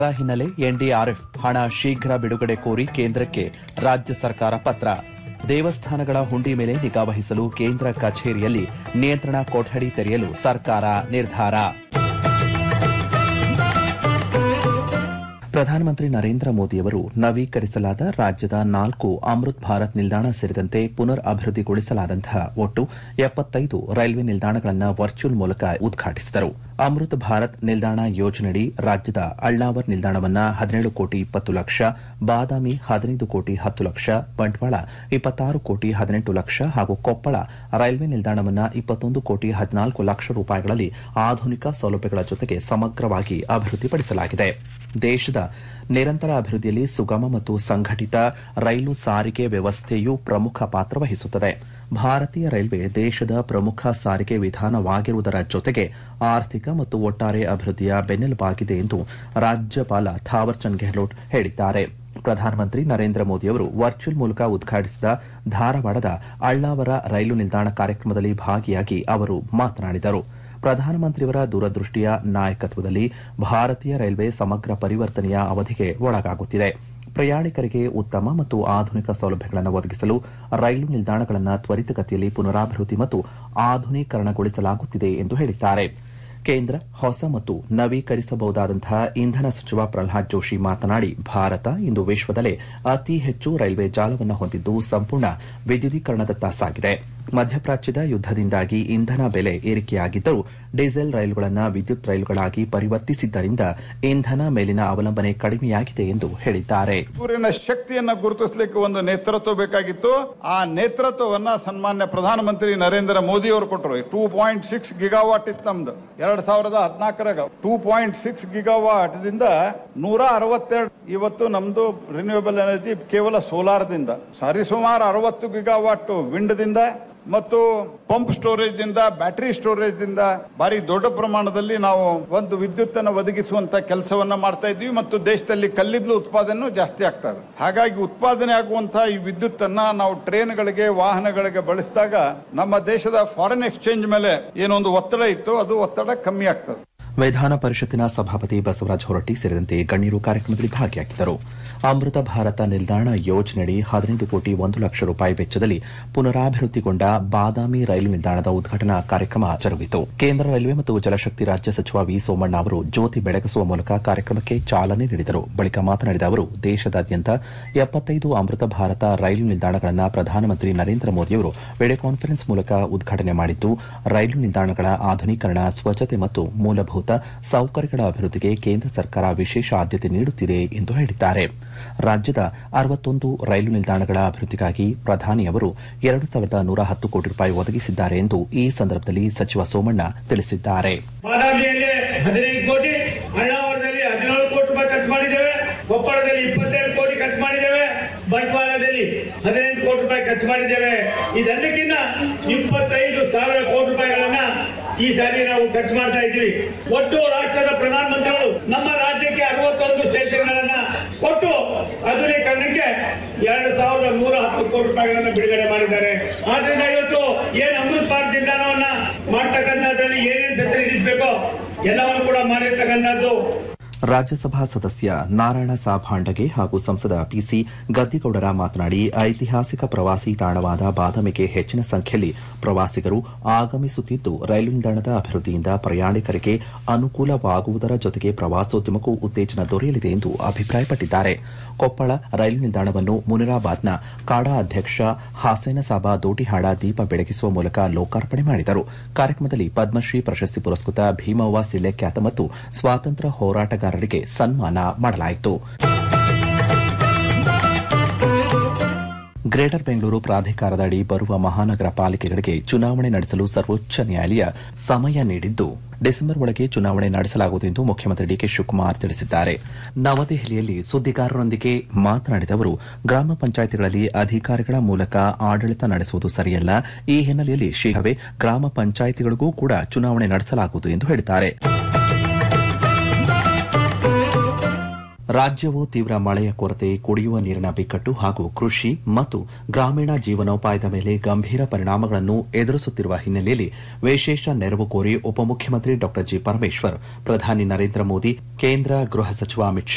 ಹಿನ್ನೆಲೆ ಎನ್ಡಿಆರ್ಎಫ್ ಹಣ ಶೀಘ್ರ ಬಿಡುಗಡೆ ಕೋರಿ ಕೇಂದ್ರಕ್ಕೆ ರಾಜ್ಯ ಸರ್ಕಾರ ಪತ್ರ ದೇವಸ್ಥಾನಗಳ ಹುಂಡಿ ಮೇಲೆ ನಿಗಾ ವಹಿಸಲು ಕೇಂದ್ರ ಕಚೇರಿಯಲ್ಲಿ ನಿಯಂತ್ರಣ ಕೊಠಡಿ ತೆರೆಯಲು ಸರ್ಕಾರ ನಿರ್ಧಾರ ಪ್ರಧಾನಮಂತ್ರಿ ನರೇಂದ್ರ ಮೋದಿಯವರು ನವೀಕರಿಸಲಾದ ರಾಜ್ಯದ ನಾಲ್ಕು ಅಮೃತ್ ಭಾರತ್ ನಿಲ್ದಾಣ ಸೇರಿದಂತೆ ಪುನರ್ ಅಭಿವೃದ್ಧಿಗೊಳಿಸಲಾದಂತಹ ಒಟ್ಟು ಎಪ್ಪತ್ತೈದು ರೈಲ್ವೆ ನಿಲ್ದಾಣಗಳನ್ನು ವರ್ಚುವಲ್ ಮೂಲಕ ಉದ್ಘಾಟಿಸಿದರು ಅಮೃತ್ ಭಾರತ್ ನಿಲ್ದಾಣ ಯೋಜನೆಯಡಿ ರಾಜ್ಯದ ಅಳ್ನಾವರ್ ನಿಲ್ದಾಣವನ್ನು ಹದಿನೇಳು ಕೋಟಿ ಇಪ್ಪತ್ತು ಲಕ್ಷ ಬಾದಾಮಿ ಹದಿನೈದು ಕೋಟಿ ಹತ್ತು ಲಕ್ಷ ಬಂಟ್ವಾಳ ಇಪ್ಪತ್ತಾರು ಕೋಟಿ ಹದಿನೆಂಟು ಲಕ್ಷ ಹಾಗೂ ಕೊಪ್ಪಳ ರೈಲ್ವೆ ನಿಲ್ದಾಣವನ್ನು ಇಪ್ಪತ್ತೊಂದು ಕೋಟಿ ಹದಿನಾಲ್ಕು ಲಕ್ಷ ರೂಪಾಯಿಗಳಲ್ಲಿ ಆಧುನಿಕ ಸೌಲಭ್ಯಗಳ ಜೊತೆಗೆ ಸಮಗ್ರವಾಗಿ ಅಭಿವೃದ್ಧಿಪಡಿಸಲಾಗಿದೆ ದೇಶದ ನಿರಂತರ ಅಭಿವೃದ್ಧಿಯಲ್ಲಿ ಸುಗಮ ಮತ್ತು ಸಂಘಟಿತ ರೈಲು ಸಾರಿಗೆ ವ್ಯವಸ್ಥೆಯು ಪ್ರಮುಖ ಪಾತ್ರ ವಹಿಸುತ್ತದೆ ಭಾರತೀಯ ರೈಲ್ವೆ ದೇಶದ ಪ್ರಮುಖ ಸಾರಿಗೆ ವಿಧಾನವಾಗಿರುವುದರ ಜೊತೆಗೆ ಆರ್ಥಿಕ ಮತ್ತು ಒಟ್ಟಾರೆ ಅಭಿವೃದ್ಧಿಯ ಬೆನ್ನೆಲುಬಾಗಿದೆ ಎಂದು ರಾಜ್ಯಪಾಲ ಥಾವರ್ಚಂದ್ ಗೆಹ್ಲೋಟ್ ಹೇಳಿದ್ದಾರೆ ಪ್ರಧಾನಮಂತ್ರಿ ನರೇಂದ್ರ ಮೋದಿಯವರು ವರ್ಚುವಲ್ ಮೂಲಕ ಉದ್ಘಾಟಿಸಿದ ಧಾರವಾಡದ ಅಳ್ನಾವರ ರೈಲು ನಿಲ್ದಾಣ ಕಾರ್ಯಕ್ರಮದಲ್ಲಿ ಭಾಗಿಯಾಗಿ ಅವರು ಮಾತನಾಡಿದರು ಪ್ರಧಾನಮಂತ್ರಿಯವರ ದೂರದೃಷ್ಟಿಯ ನಾಯಕತ್ವದಲ್ಲಿ ಭಾರತೀಯ ರೈಲ್ವೆ ಸಮಗ್ರ ಪರಿವರ್ತನೆಯ ಅವಧಿಗೆ ಒಳಗಾಗುತ್ತಿದೆ ಪ್ರಯಾಣಿಕರಿಗೆ ಉತ್ತಮ ಮತ್ತು ಆಧುನಿಕ ಸೌಲಭ್ಯಗಳನ್ನು ಒದಗಿಸಲು ರೈಲು ನಿಲ್ದಾಣಗಳನ್ನು ತ್ವರಿತಗತಿಯಲ್ಲಿ ಪುನರಾಭಿವೃದ್ಧಿ ಮತ್ತು ಆಧುನೀಕರಣಗೊಳಿಸಲಾಗುತ್ತಿದೆ ಎಂದು ಹೇಳಿದ್ದಾರೆ ಕೇಂದ್ರ ಹೊಸ ಮತ್ತು ನವೀಕರಿಸಬಹುದಾದಂತಹ ಇಂಧನ ಸಚಿವ ಪ್ರಹ್ಲಾದ್ ಜೋಶಿ ಮಾತನಾಡಿ ಭಾರತ ಇಂದು ವಿಶ್ವದಲ್ಲೇ ಅತಿ ಹೆಚ್ಚು ರೈಲ್ವೆ ಜಾಲವನ್ನು ಹೊಂದಿದ್ದು ಸಂಪೂರ್ಣ ವಿದ್ಯುದೀಕರಣದತ್ತ ಸಾಗಿದೆ ಮಧ್ಯಪ್ರಾಚ್ಯದ ಯುದ್ದದಿಂದಾಗಿ ಇಂಧನ ಬೆಲೆ ಏರಿಕೆಯಾಗಿದ್ದರೂ ಡೀಸೆಲ್ ರೈಲುಗಳನ್ನು ವಿದ್ಯುತ್ ರೈಲುಗಳಾಗಿ ಪರಿವರ್ತಿಸಿದ್ದರಿಂದ ಇಂಧನ ಮೇಲಿನ ಅವಲಂಬನೆ ಕಡಿಮೆಯಾಗಿದೆ ಎಂದು ಹೇಳಿದ್ದಾರೆ ಸೂರ್ಯನ ಶಕ್ತಿಯನ್ನ ಗುರುತಿಸಲಿಕ್ಕೆ ಒಂದು ನೇತೃತ್ವ ಬೇಕಾಗಿತ್ತು ಆ ನೇತೃತ್ವವನ್ನ ಸನ್ಮಾನ್ಯ ಪ್ರಧಾನಮಂತ್ರಿ ನರೇಂದ್ರ ಮೋದಿ ಅವರು ಕೊಟ್ಟರು ಟೂ ಪಾಯಿಂಟ್ ಸಿಕ್ಸ್ ಗಿಗಾವಾಟ್ ಇತ್ತು ನಮ್ದು ಎರಡ್ ಸಾವಿರದ ಹದಿನಾಲ್ಕರಾಗ ಟೂ ಪಾಯಿಂಟ್ ಸಿಕ್ಸ್ ಗಿಗಾವಾಟ್ ದಿಂದ ನೂರ ಅರವತ್ತೆರಡು ಇವತ್ತು ನಮ್ದು ರಿನ್ಯೂಯಬಲ್ ಎನರ್ಜಿ ಕೇವಲ ಸೋಲಾರ್ದಿಂದ ಸರಿಸುಮಾರು ಅರವತ್ತು ಗಿಗಾವಾಟ್ ವಿಂಡ್ ದಿಂದ ಮತ್ತು ಪಂಪ್ ಸ್ಟೋರೇಜ್ ದಿಂದ ಬ್ಯಾಟರಿ ಸ್ಟೋರೇಜ್ ದಿಂದ ಭಾರಿ ದೊಡ್ಡ ಪ್ರಮಾಣದಲ್ಲಿ ನಾವು ಒಂದು ವಿದ್ಯುತ್ ಅನ್ನು ಒದಗಿಸುವಂತ ಕೆಲಸವನ್ನ ಮಾಡ್ತಾ ಇದ್ವಿ ಮತ್ತು ದೇಶದಲ್ಲಿ ಕಲ್ಲಿದ್ದಲು ಉತ್ಪಾದನೆ ಜಾಸ್ತಿ ಆಗ್ತಾ ಇದೆ ಹಾಗಾಗಿ ಉತ್ಪಾದನೆ ಆಗುವಂತಹ ಈ ವಿದ್ಯುತ್ ಅನ್ನ ನಾವು ಟ್ರೈನ್ಗಳಿಗೆ ವಾಹನಗಳಿಗೆ ಬಳಸಿದಾಗ ನಮ್ಮ ದೇಶದ ಫಾರಿನ್ ಎಕ್ಸ್ಚೇಂಜ್ ಮೇಲೆ ಏನೊಂದು ಒತ್ತಡ ಇತ್ತು ಅದು ಒತ್ತಡ ಕಮ್ಮಿ ಆಗ್ತದೆ ವಿಧಾನ ಪರಿಷತ್ತಿನ ಸಭಾಪತಿ ಬಸವರಾಜ ಹೊರಟ್ಟಿ ಸೇರಿದಂತೆ ಗಣ್ಯರು ಕಾರ್ಯಕ್ರಮದಲ್ಲಿ ಭಾಗಿಯಾಗಿದ್ದರು ಅಮೃತ ಭಾರತ ನಿಲ್ದಾಣ ಯೋಜನೆಯಡಿ ಹದಿನೈದು ಕೋಟಿ ಒಂದು ಲಕ್ಷ ರೂಪಾಯಿ ವೆಚ್ಚದಲ್ಲಿ ಪುನರಾಭಿವೃದ್ಧಿಗೊಂಡ ಬಾದಾಮಿ ರೈಲು ನಿಲ್ದಾಣದ ಉದ್ಘಾಟನಾ ಕಾರ್ಯಕ್ರಮ ಜರುಗಿತು ಕೇಂದ್ರ ರೈಲ್ವೆ ಮತ್ತು ಜಲಶಕ್ತಿ ರಾಜ್ಯ ಸಚಿವ ವಿ ಸೋಮಣ್ಣ ಅವರು ಜ್ಯೋತಿ ಬೆಳಗಿಸುವ ಮೂಲಕ ಕಾರ್ಯಕ್ರಮಕ್ಕೆ ಚಾಲನೆ ನೀಡಿದರು ಬಳಿಕ ಮಾತನಾಡಿದ ಅವರು ದೇಶದಾದ್ಯಂತ ಎಪ್ಪತ್ತೈದು ಅಮೃತ ಭಾರತ ರೈಲು ನಿಲ್ದಾಣಗಳನ್ನು ಪ್ರಧಾನಮಂತ್ರಿ ನರೇಂದ್ರ ಮೋದಿಯವರು ವಿಡಿಯೋ ಕಾನ್ಫರೆನ್ಸ್ ಮೂಲಕ ಉದ್ಘಾಟನೆ ಮಾಡಿದ್ದು ರೈಲು ನಿಲ್ದಾಣಗಳ ಆಧುನೀಕರಣ ಸ್ವಚ್ಛತೆ ಮತ್ತು ಮೂಲಭೂತ ಸೌಕರ್ಯಗಳ ಅಭಿವೃದ್ಧಿಗೆ ಕೇಂದ್ರ ಸರ್ಕಾರ ವಿಶೇಷ ಆದ್ಯತೆ ನೀಡುತ್ತಿದೆ ಎಂದು ಹೇಳಿದ್ದಾರೆ ರಾಜ್ಯದ ಅರವತ್ತೊಂದು ರೈಲು ನಿಲ್ದಾಣಗಳ ಅಭಿವೃದ್ಧಿಗಾಗಿ ಪ್ರಧಾನಿ ಅವರು ಎರಡು ಸಾವಿರದ ನೂರ ಹತ್ತು ಕೋಟಿ ರೂಪಾಯಿ ಒದಗಿಸಿದ್ದಾರೆ ಎಂದು ಈ ಸಂದರ್ಭದಲ್ಲಿ ಸಚಿವ ಸೋಮಣ್ಣ ತಿಳಿಸಿದ್ದಾರೆ ಬಾದಾಮಿಯಲ್ಲಿ ಹದಿನೈದು ಕೋಟಿ ಅಣ್ಣಾವರದಲ್ಲಿ ಹದಿನೇಳು ಕೋಟಿ ರೂಪಾಯಿ ಖರ್ಚು ಮಾಡಿದ್ದೇವೆ ಕೊಪ್ಪಳದಲ್ಲಿ ಇಪ್ಪತ್ತೆರಡು ಕೋಟಿ ಖರ್ಚು ಮಾಡಿದ್ದೇವೆ ಬಂಟ್ವಾಳದಲ್ಲಿ ಹದಿನೆಂಟು ಕೋಟಿ ರೂಪಾಯಿ ಖರ್ಚು ಮಾಡಿದ್ದೇವೆ ಇದೆಲ್ಲಕ್ಕಿಂತ ಇಪ್ಪತ್ತೈದು ಸಾವಿರ ಕೋಟಿ ರೂಪಾಯಿಗಳನ್ನ ಈ ಸಾರಿ ನಾವು ಖರ್ಚು ಮಾಡ್ತಾ ಇದ್ವಿ ಒಟ್ಟು ರಾಷ್ಟ್ರದ ಪ್ರಧಾನಮಂತ್ರಿಗಳು ನಮ್ಮ ರಾಜ್ಯಕ್ಕೆ ಅರವತ್ತೊಂದು ಸ್ಟೇಷನ್ಗಳನ್ನ ಕೊಟ್ಟು ಆಧುನೀಕರಣಕ್ಕೆ ಎರಡು ಸಾವಿರದ ನೂರ ಹತ್ತು ಕೋಟಿ ರೂಪಾಯಿಗಳನ್ನ ಬಿಡುಗಡೆ ಮಾಡಿದ್ದಾರೆ ಆದ್ರಿಂದ ಇವತ್ತು ಏನ್ ಅಮೃತ್ ಭಾರತ್ ನಿಲ್ದಾಣವನ್ನ ಮಾಡ್ತಕ್ಕಂಥದ್ರಲ್ಲಿ ಏನೇನು ಫೆಸಿಲಿಟೀಸ್ ಬೇಕೋ ಎಲ್ಲವನ್ನು ಕೂಡ ಮಾಡಿರ್ತಕ್ಕಂಥದ್ದು ರಾಜ್ಯಸಭಾ ಸದಸ್ಯ ನಾರಾಯಣ ಸಾಭಾಂಡಗೆ ಹಾಗೂ ಸಂಸದ ಪಿಸಿ ಗದ್ದಿಗೌಡರ ಮಾತನಾಡಿ ಐತಿಹಾಸಿಕ ಪ್ರವಾಸಿ ತಾಣವಾದ ಬಾದಾಮಿಗೆ ಹೆಚ್ಚಿನ ಸಂಖ್ಯೆಯಲ್ಲಿ ಪ್ರವಾಸಿಗರು ಆಗಮಿಸುತ್ತಿದ್ದು ರೈಲು ನಿಲ್ದಾಣದ ಅಭಿವೃದ್ಧಿಯಿಂದ ಪ್ರಯಾಣಿಕರಿಗೆ ಅನುಕೂಲವಾಗುವುದರ ಜೊತೆಗೆ ಪ್ರವಾಸೋದ್ಯಮಕ್ಕೂ ಉತ್ತೇಜನ ದೊರೆಯಲಿದೆ ಎಂದು ಅಭಿಪ್ರಾಯಪಟ್ಟಿದ್ದಾರೆ ಕೊಪ್ಪಳ ರೈಲು ನಿಲ್ದಾಣವನ್ನು ಮುನಿರಾಬಾದ್ನ ಕಾಡಾ ಅಧ್ಯಕ್ಷ ಹಾಸೇನಸಾಬ ದೋಟಿಹಾಡ ದೀಪ ಬೆಳಗಿಸುವ ಮೂಲಕ ಲೋಕಾರ್ಪಣೆ ಮಾಡಿದರು ಕಾರ್ಯಕ್ರಮದಲ್ಲಿ ಪದ್ಮಶ್ರೀ ಪ್ರಶಸ್ತಿ ಪುರಸ್ಕೃತ ಭೀಮವ್ವ ಸಿಳ್ಳೆಖ್ಯಾತ ಮತ್ತು ಸ್ವಾತಂತ್ರ್ಯ ಹೋರಾಟಗಾರರಿಗೆ ಸನ್ಮಾನ ಮಾಡಲಾಯಿತು ಗ್ರೇಟರ್ ಬೆಂಗಳೂರು ಪ್ರಾಧಿಕಾರದ ಅಡಿ ಬರುವ ಮಹಾನಗರ ಪಾಲಿಕೆಗಳಿಗೆ ಚುನಾವಣೆ ನಡೆಸಲು ಸರ್ವೋಚ್ಚ ನ್ಯಾಯಾಲಯ ಸಮಯ ನೀಡಿದ್ದು ಡಿಸೆಂಬರ್ ಒಳಗೆ ಚುನಾವಣೆ ನಡೆಸಲಾಗುವುದು ಎಂದು ಮುಖ್ಯಮಂತ್ರಿ ಡಿಕೆ ಶಿವಕುಮಾರ್ ತಿಳಿಸಿದ್ದಾರೆ ನವದೆಹಲಿಯಲ್ಲಿ ಸುದ್ದಿಗಾರರೊಂದಿಗೆ ಮಾತನಾಡಿದ ಅವರು ಗ್ರಾಮ ಪಂಚಾಯಿತಿಗಳಲ್ಲಿ ಅಧಿಕಾರಿಗಳ ಮೂಲಕ ಆಡಳಿತ ನಡೆಸುವುದು ಸರಿಯಲ್ಲ ಈ ಹಿನ್ನೆಲೆಯಲ್ಲಿ ಶೀಘ್ರವೇ ಗ್ರಾಮ ಪಂಚಾಯಿತಿಗಳಿಗೂ ಕೂಡ ಚುನಾವಣೆ ನಡೆಸಲಾಗುವುದು ಎಂದು ಹೇಳಿದ್ದಾರೆ ರಾಜ್ಯವು ತೀವ್ರ ಮಳೆಯ ಕೊರತೆ ಕುಡಿಯುವ ನೀರಿನ ಬಿಕ್ಕಟ್ಟು ಹಾಗೂ ಕೃಷಿ ಮತ್ತು ಗ್ರಾಮೀಣ ಜೀವನೋಪಾಯದ ಮೇಲೆ ಗಂಭೀರ ಪರಿಣಾಮಗಳನ್ನು ಎದುರಿಸುತ್ತಿರುವ ಹಿನ್ನೆಲೆಯಲ್ಲಿ ವಿಶೇಷ ನೆರವು ಕೋರಿ ಉಪಮುಖ್ಯಮಂತ್ರಿ ಡಾ ಜಿ ಪರಮೇಶ್ವರ್ ಪ್ರಧಾನಿ ನರೇಂದ್ರ ಮೋದಿ ಕೇಂದ್ರ ಗೃಹ ಸಚಿವ ಅಮಿತ್ ಶಾ